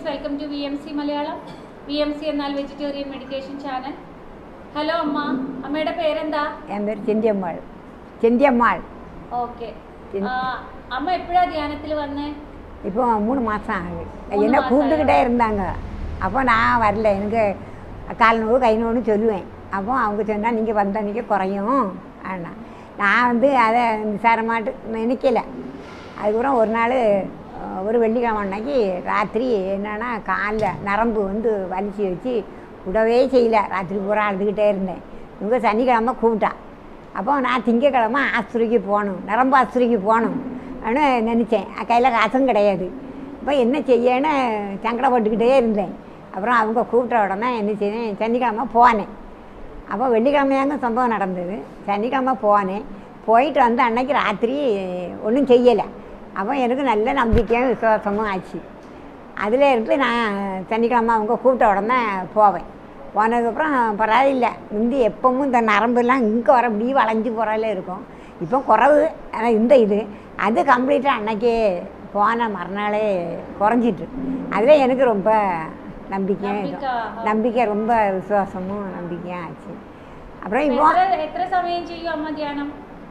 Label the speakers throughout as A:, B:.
A: Viewers welcome to V M C Malayalam V M C എന്നാൽ vegetarian meditation channel hello അമ്മ അമ്മയുടെ പേരെന്താ
B: என் பேர் செந்தியம்மாள் செந்தியம்மாள்
A: ഓക്കെ
B: പിൻ-
A: അമ്മ എപ്പോഴാ ധ്യാനത്തിൽ വന്നേ
B: இப்போ மூணு மாதம் ஆகுது
A: மூணு
B: என்ன
A: மாசம்
B: கூப்பிட்டுக்கிட்டே இருந்தாங்க அப்போ நான் வரல எனக்கு கால் நோவு கை நோவுன்னு சொல்லுவேன் அப்போ அவங்க சொன்னால் நீங்கள் வந்த அன்றைக்கி குறையும் ஆனா நான் வந்து அதை நிசாரமாட்டு நினைக்கல அதுக்கப்புறம் ஒரு நாள் அஹ், ஒரு வெள்ளிக்கிழமை அன்னைக்கு ராத்திரி என்னன்னா காலில் நரம்பு வந்து வலிச்சு வச்சு விடவே செய்யல ராத்திரி பூரா அழுதுகிட்டே இருந்தேன் இவங்க சனிக்கிழமை கூப்பிட்டா அப்போ நான் திங்கக்கிழமை ஆஸ்பத்திரிக்கு போகணும் நரம்பு ஆஸ்பத்திரிக்கு போகணும் அப்படின்னு நினச்சேன் கையில் காசும் கிடையாது இப்போ என்ன செய்யன்னு சங்கடப்பட்டுக்கிட்டே இருந்தேன் அப்புறம் அவங்க கூப்பிட்ட உடனே என்ன செய்தேன் சனிக்கிழமை போனேன் அப்போ வெள்ளிக்கிழமையாங்க சம்பவம் நடந்தது சனிக்கிழமை போனேன் போயிட்டு வந்து அன்னைக்கு ராத்திரி ஒன்றும் செய்யலை அப்போ எனக்கு நல்ல நம்பிக்கையும் விசுவாசமும் ஆச்சு அதில் இருந்து நான் சனிக்கிழமை அவங்க கூப்பிட்ட உடனே போவேன் போனதுக்கப்புறம் பரவாயில்ல முந்தி எப்பவும் இந்த நரம்புலாம் இங்கே வர இப்படி வளைஞ்சு போகிறால இருக்கும் இப்போ குறவு ஆனால் இந்த இது அது கம்ப்ளீட்டாக அன்னைக்கே போன மறுநாளே குறைஞ்சிட்டு அதில் எனக்கு ரொம்ப நம்பிக்கையும்
A: நம்பிக்கை,
B: இருக்கும் நம்பிக்கை ரொம்ப விசுவாசமும் நம்பிக்கையும் ஆச்சு அப்புறம் இப்போ
A: എത്ര എത്ര സമയം ചെയ്യും അമ്മ ധ്യാനം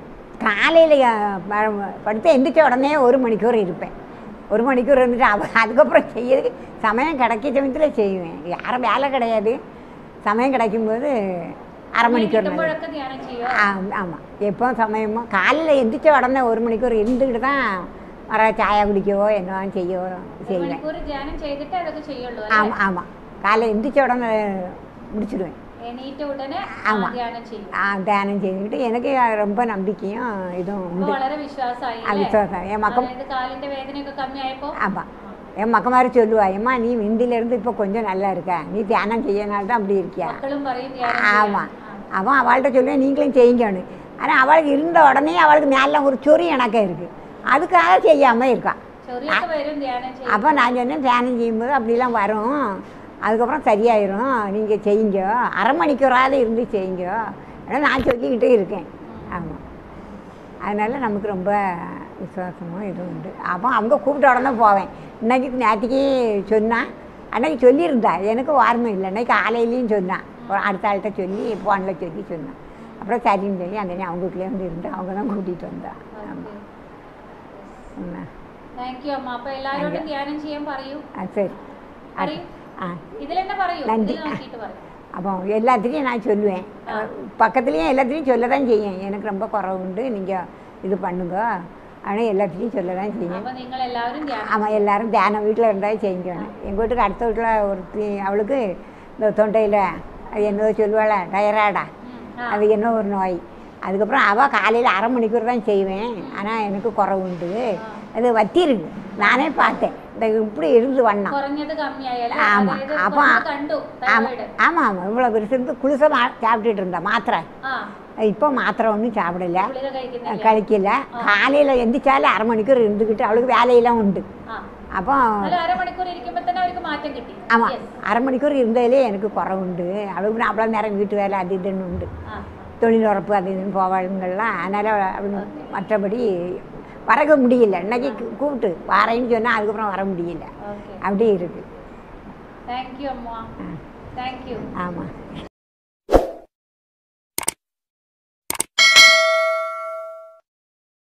B: காலையில் படுத்து எந்திரிச்ச உடனே ஒரு மணிக்கூர் இருப்பேன் ஒரு மணிக்கூர் இருந்துட்டு அவ அதுக்கப்புறம் செய்யறதுக்கு சமயம் கிடைக்க சமயத்தில் செய்வேன் யாரும் வேலை கிடையாது சமயம் கிடைக்கும்போது அரை மணிக்கூர் நேரம்.
A: കിട്ടുമ്പോഴൊക്കെ ധ്യാനം ചെയ്യോ
B: ஆ- ஆமாம் எப்போ சமயமோ காலையில் எந்திரிச்ச உடனே ஒரு மணிக்கூர் இருந்துக்கிட்டு தான் வர சாயா குடிக்கவோ என்னவோ செய்யவோ
A: ഒരു
B: செய்வேன்
A: മണിക്കൂർ ധ്യാനം ചെയ്തിട്ട് അതൊക്കെ ചെയ്യുള്ളൂ
B: ஆமாம் ஆமாம் காலையில் எந்திரிச்ச உடனே முடிச்சிடுவேன்
A: എണീറ്റ ഉടനെ ആ,
B: ஆமா.
A: ധ്യാനം ചെയ്യും
B: ஆ, தியானம் செய்துக்கிட்டு எனக்கு ரொம்ப நம்பிக்கையும் இதுவும்
A: അപ്പൊ
B: உண்டு
A: വളരെ വിശ്വാസമായി
B: ആ,
A: അല്ലേ?
B: വിശ്വാസം. എൻ മക്കം-
A: അതായത് കാലിന്റെ വേദനയൊക്കെ കമ്മിയായപ്പോ
B: ஆமாம் என் மக்கமாரி சொல்லுவா ஏம்மா நீ இந்திலேருந்து இப்போ கொஞ்சம் நல்லா இருக்க நீ தியானம் செய்யனால தான் அப்படி இருக்கியா
A: മക്കളും പറയും ധ്യാനം
B: ஆமாம்
A: ചെയ്യാൻ.
B: அவன் அவள்கிட்ட சொல்லுவேன் நீங்களும் செய்யுங்கன்னு ஆனால் அவளுக்கு இருந்த உடனே அவளுக்கு மேலே ஒரு சொறி எனக்கே இருக்குது அதுக்காக செய்யாமல் இருக்கா
A: ചൊറിയൊക്കെ വരും ധ്യാനം ചെയ്യും
B: அப்போ நான் சொன்னேன் தியானம் செய்யும்போது அப்படிலாம் வரும் அதுக்கப்புறம் சரியாயிரும் நீங்கள் செய்யுங்க அரை மணிக்கூறாவது இருந்து செய்யுங்க ஏன்னா நான் சொல்லிக்கிட்டே இருக்கேன் ஆமாம் அதனால் நமக்கு ரொம்ப விசுவாசமும் இது உண்டு அப்போ அவங்க கூப்பிட்ட உடனே போவேன் இன்னைக்கு நேற்றுக்கு சொன்னான் அன்னைக்கு சொல்லியிருந்தா எனக்கு வார்மை இல்லை அன்னைக்கு காலையிலையும் சொன்னான் ஒரு அடுத்த ஆள்கிட்ட சொல்லி ஃபோனில் சொல்லி சொன்னான் அப்புறம் சரின்னு சொல்லி அந்த அவங்க வீட்லேயே வந்து இருந்து அவங்க தான் கூட்டிகிட்டு வந்தா ஆமாம் என்ன
A: താങ്ക് യു അമ്മ അപ്പൊ എല്ലാരോടും ധ്യാനം ചെയ്യാൻ പറയൂ
B: ஆ சரி
A: പറയൂ
B: ஆ
A: ഇതിൽ തന്നെ പറയൂ
B: நன்றி.
A: ഇതിൽ നോക്കിയിട്ട് പറയൂ
B: அப்போ எல்லாத்துலேயும் நான் சொல்லுவேன்
A: ஆ.
B: பக்கத்துலேயும் எல்லாத்துலேயும் சொல்ல தான் செய்யும் எனக்கு ரொம்ப குறவு உண்டு நீங்கள் இது பண்ணுங்க ஆனால் எல்லாத்துலேயும் சொல்ல தான் செய்யும்
A: അപ്പൊ നിങ്ങൾ എല്ലാവരും ധ്യാനം
B: ஆமாம் எல்லாரும் தியானம் வீட்டில் இருந்தால் செய்யணும் எங்கள் வீட்டுக்கு அடுத்த வீட்டில் ஒருத்தி அவளுக்கு இந்த தொண்டையில் அது என்னதோ சொல்லுவாள டயராடா
A: ഉം. ആ.
B: அது என்ன ஒரு நோய் அதுக்கப்புறம் அவள் காலையில் அரை மணிக்கூர் தான் செய்வேன் ஆனால் எனக்கு குறவு உண்டு அது வத்தி இருக்கு நானே பார்த்தேன் இந்த இப்படி இருந்து வண்ணம்
A: കുറഞ്ഞത് കമ്മിയായാലും
B: ஆமா.
A: അതായത്
B: அப்ப-
A: കുറഞ്ഞത് கண்டு
B: ஆமாம்
A: തൈറോയിഡ്
B: ஆமாம் ஆமாம் இவ்வளோ பெருசு இருந்து குளிசை மா சாப்பிட்டுட்டு இருந்தா மாத்திரை
A: ആ
B: இப்போ மாத்திரை ஒன்றும் சாப்பிடல
A: ഗുളിക കഴിക്കുന്നില്ല
B: கழிக்கல காலையில் எந்திரிச்சாலும் அரை மணிக்கூர் இருந்துக்கிட்டு அவளுக்கு வேலையெல்லாம் உண்டு
A: ആ
B: அப்போ
A: അല്ല അരമണിക്കൂർ ഇരിക്കുമ്പോ തന്നെ അവർക്ക് മാറ്റം കിട്ടി
B: ஆமாம்
A: Yes.
B: அரை மணிக்கூர் இருந்ததிலே எனக்கு குறவுண்டு அவளுக்கு நான் அவ்வளோ நேரம் வீட்டு வேலை அது இதுன்னு உண்டு
A: ആ
B: தொழில் உறப்பு அது இதுன்னு போவாளுங்கள்லாம் அதனால் அவள் மற்றபடி வரக முடியல இன்னைக்கு கூ- கூப்பிட்டு வாரேன்னு சொன்னால் அதுக்கப்புறம் வர முடியல
A: ഓക്കെ
B: அப்படியே இருக்குது
A: താങ്ക് യു അമ്മ താങ്ക് യു
B: ஆமாம்